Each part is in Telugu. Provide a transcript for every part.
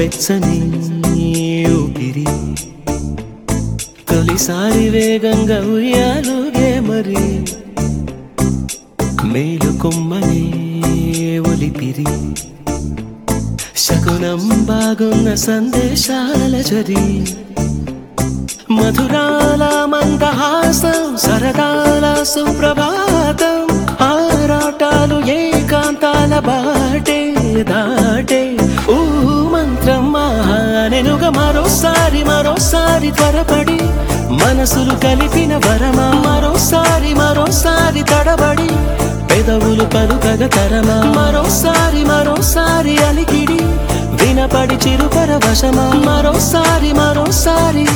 వెచ్చని ఊపిరి తొలిసారి వేగంగా ఉయ్యాలుగే మరి మేలు కొమ్మనే ఒలిపిరి శకునం బాగున్న సందేశాల జరి మధురాల మందహాసం సరదాల సుప్రభాతం ఆరాటాలు ఏకాంతాల బాటే దాటే ఊ మంత్రం మహానెనుగ మరోసారి మరోసారి త్వరపడి మనసులు కలిపిన వరమా మరోసారి మరోసారి తడబడి పెదవులు పలుకగ తరమా మరోసారి మరోసారి అలికిడి వినపడి చిరుపర వశమా మరోసారి మరోసారి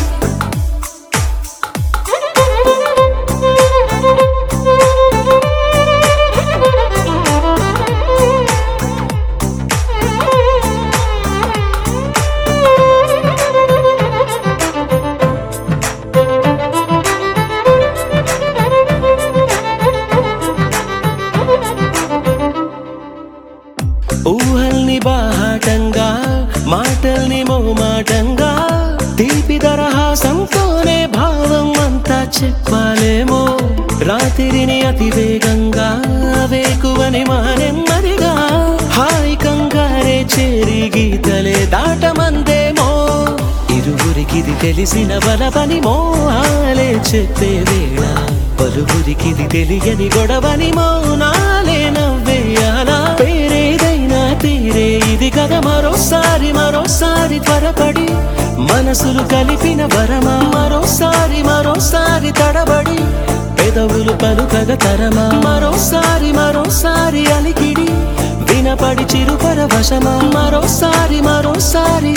ఊహల్ని బాహాటంగా మాటల్ని మోమాటంగా తీపి దరహాసంతోనే భావం అంతా చెప్పాలేమో రాత్రిని అతి వేగంగా వేకువని మానెమ్మదిగా హాయి కంగారే చేరి గీతలే దాటమందేమో ఇరువురికిది తెలిసిన బలపని మోహాలే చెప్పే వేళ పలువురికిది తెలియని గొడవని మౌనాలే నవ్వేయాలా పేరేదైనా తీరే ఇది కదా మరోసారి మరోసారి త్వరపడి మనసులు కలిపిన వరమా మరోసారి మరోసారి తడబడి పెదవులు పలుకగ తరమా మరోసారి మరోసారి అలికిడి వినపడి చిరుపర వశమా మరోసారి మరోసారి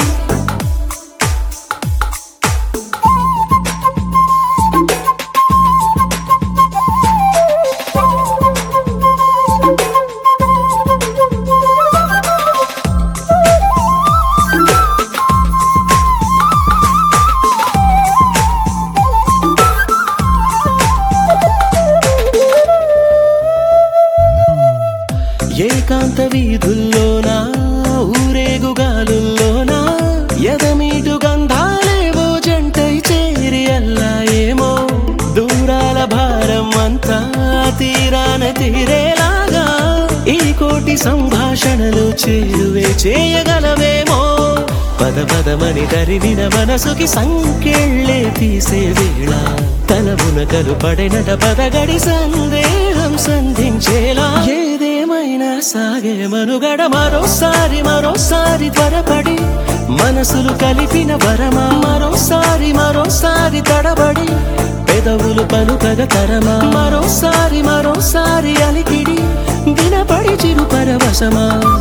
ఏకాంత వీధుల్లోనా ఊరేగుగాలుల్లోనా ఎదమీటు గంధాలేవో జంటై చేరి అల్లా ఏమో దూరాల భారం అంతా తీరాన తీరేలాగా ఈ కోటి సంభాషణలు చేరువే చేయగలవేమో పద పదమని తరివిన మనసుకి సంకెళ్ళే తీసే వేళ తలమున కలుపడినట పదగడి సందేహం సంధించేలా ఏదేమైనా సాగే మనుగడ మరోసారి మరోసారి త్వరపడి మనసులు కలిపిన వరమా మరోసారి మరోసారి తడబడి పెదవులు పలుకగ తరమా మరోసారి మరోసారి అలికిడి వినపడి చిరు పరవశమా